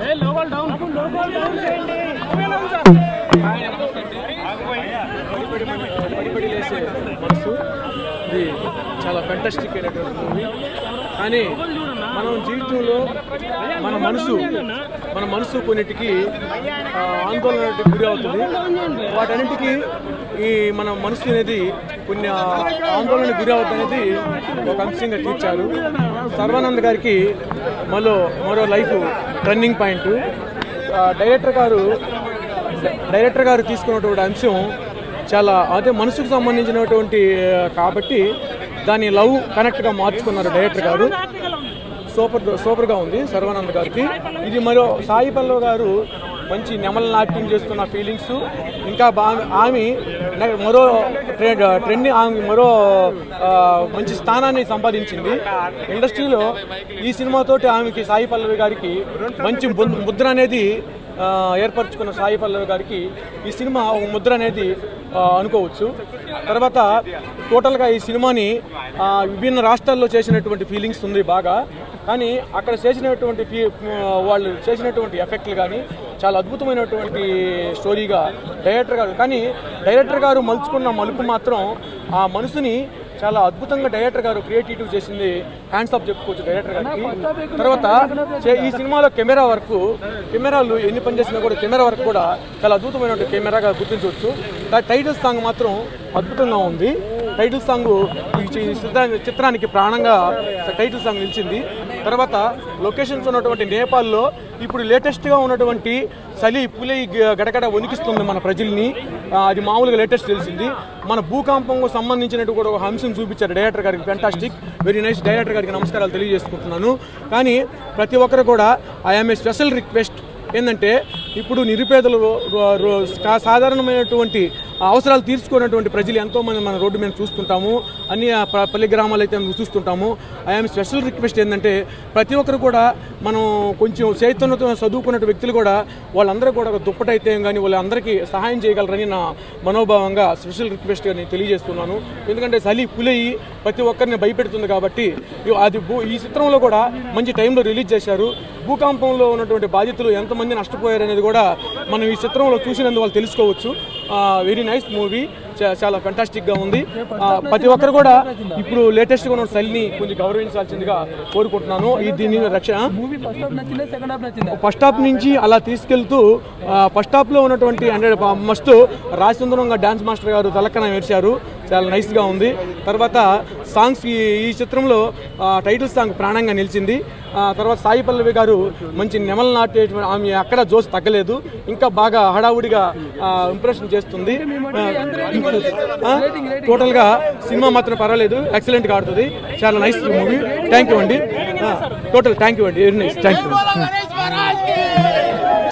పడిపడి లేసే మనసు ఇది చాలా ఫెంటాస్టిక్ అయినటువంటి మూవీ కానీ మనం జీవితంలో మన మనసు మన మనసు కొన్నిటికి ఆ, ఆందోళనకి గురి అవుతుంది వాటన్నిటికీ ఈ మన మనసు అనేది కొన్ని ఆ, ఆందోళనకు గురి అవుతుంది అనేది ఒక అంశంగా తీర్చారు సర్వానంద్ గారికి మరో మరో లైఫ్ టర్నింగ్ పాయింట్ డైరెక్టర్ గారు డైరెక్టర్ గారు తీసుకున్నటువంటి అంశం చాలా అదే మనసుకు సంబంధించినటువంటి ఆ, కాబట్టి దాన్ని లవ్ కనెక్ట్గా మార్చుకున్నారు డైరెక్టర్ గారు సూపర్ సూపర్గా ఉంది సర్వానంద్ గారికి ఇది మరో సాయి పల్లవ్ గారు మంచి నెమల నాట్యం చేస్తున్న ఫీలింగ్స్ ఇంకా బాగా ఆమె నె- మరో ట్రెండ్ ట్రెండ్ ఆమె మరో ఆ, మంచి స్థానాన్ని సంపాదించింది ఇండస్ట్రీలో ఈ సినిమాతోటి ఆమెకి సాయి పల్లవి గారికి మంచి ము- ముద్ర అనేది ఆ, ఏర్పరచుకున్న సాయి పల్లవి గారికి ఈ సినిమా ఒక ముద్ర అనేది ఆ, అనుకోవచ్చు తర్వాత టోటల్గా ఈ సినిమాని ఆ, విభిన్న రాష్ట్రాల్లో చేసినటువంటి ఫీలింగ్స్ ఉంది బాగా కానీ అక్కడ చేసినటువంటి ఫీ వాళ్ళు చేసినటువంటి ఎఫెక్ట్లు కానీ చాలా అద్భుతమైనటువంటి స్టోరీగా డైరెక్టర్ గారు కానీ డైరెక్టర్ గారు మలుచుకున్న మలుపు మాత్రం ఆ మనసుని చాలా అద్భుతంగా డైరెక్టర్ గారు క్రియేటివ్ చేసింది హ్యాండ్స్ ఆఫ్ చెప్పుకోవచ్చు డైరెక్టర్ గారికి తర్వాత చే- ఈ సినిమాలో కెమెరా వర్క్ కెమెరాలు ఎన్ని పనిచేసినా కూడా కెమెరా వర్క్ కూడా చాలా అద్భుతమైన కెమెరాగా గుర్తించవచ్చు కానీ టైటిల్ సాంగ్ మాత్రం అద్భుతంగా ఉంది టైటిల్ సాంగ్ ఈ చి- ఈ చిత్రా- చిత్రానికి ప్రాణంగా టైటిల్ సాంగ్ నిలిచింది తర్వాత లొకేషన్స్ ఉన్నటువంటి నేపాల్లో ఇప్పుడు లేటెస్ట్గా ఉన్నటువంటి చలి పులి గ- గడగడ వణికిస్తుంది మన ప్రజల్ని ఆ, అది మామూలుగా లేటెస్ట్ తెలిసింది మన భూకంపంకు సంబంధించినట్టు కూడా ఒక అంశం చూపించారు డైరెక్టర్ గారికి ఫెంటాస్టిక్ వెరీ నైస్ డైరెక్టర్ గారికి నమస్కారాలు తెలియజేసుకుంటున్నాను కానీ ప్రతి ఒక్కరు కూడా ఐఎమ్ ఏ స్పెషల్ రిక్వెస్ట్ ఏంటంటే ఇప్పుడు నిరుపేదలు రో- రో- సా- సాధారణమైనటువంటి అవసరాలు తీర్చుకున్నటువంటి ప్రజలు ఎంతోమంది మన రోడ్డు మీద చూస్తుంటాము అన్ని ఆ ప- పల్లె గ్రామాలు అయితే మనం చూస్తుంటాము ఐఎమ్ స్పెషల్ రిక్వెస్ట్ ఏంటంటే ప్రతి ఒక్కరు కూడా మనం కొంచెం చైతన్యతో చదువుకున్న వ్యక్తులు కూడా వాళ్ళందరూ కూడా ఒక దుప్పటైతే కానీ వాళ్ళందరికీ సహాయం చేయగలరని నా మనోభావంగా స్పెషల్ రిక్వెస్ట్గా నేను తెలియజేస్తున్నాను ఎందుకంటే చలి పులయి ప్రతి ఒక్కరిని భయపెడుతుంది కాబట్టి ఇ- అది భూ- ఈ చిత్రంలో కూడా మంచి టైంలో రిలీజ్ చేశారు భూకంపంలో ఉన్నటువంటి బాధితులు ఎంతమంది నష్టపోయారు అనేది కూడా మనం ఈ చిత్రంలో చూసినందుకు వాళ్ళు తెలుసుకోవచ్చు వెరీ నైస్ మూవీ చాలా ఫెంటాస్టిక్గా ఉంది ఆ, ప్రతి ఒక్కరు కూడా ఇప్పుడు లేటెస్ట్గా ఉన్న శైలిని కొంచెం గౌరవించాల్సిందిగా కోరుకుంటున్నాను ఈ దీని రక్షణ మూవీ ఫస్ట్ హాఫ్ నచ్చిందా సెకండ్ హాఫ్ నచ్చిందా ఫస్ట్ హాఫ్ నుంచి అలా తీసుకెళ్తూ ఆ, ఫస్ట్ హాఫ్లో ఉన్నటువంటి అంటే మస్తు రాజసుందరంగా డాన్స్ మాస్టర్ గారు తలక్కన మెరిచారు చాలా నైస్గా ఉంది తర్వాత సాంగ్స్ ఈ ఈ చిత్రంలో ఆ, టైటిల్ సాంగ్ ప్రాణంగా నిలిచింది ఆ, తర్వాత సాయి పల్లవి గారు మంచి నెమల నాటేటువంటి ఆమె అక్కడ జోస్ తగ్గలేదు ఇంకా బాగా హడావుడిగా ఇంప్రెషన్ చేస్తుంది ఆ, టోటల్గా సినిమా మాత్రం పర్వాలేదు ఎక్సలెంట్గా ఆడుతుంది చాలా నైస్ మూవీ థ్యాంక్ యూ అండి టోటల్ థ్యాంక్ యూ అండి వెరీ నైస్ థ్యాంక్ యూ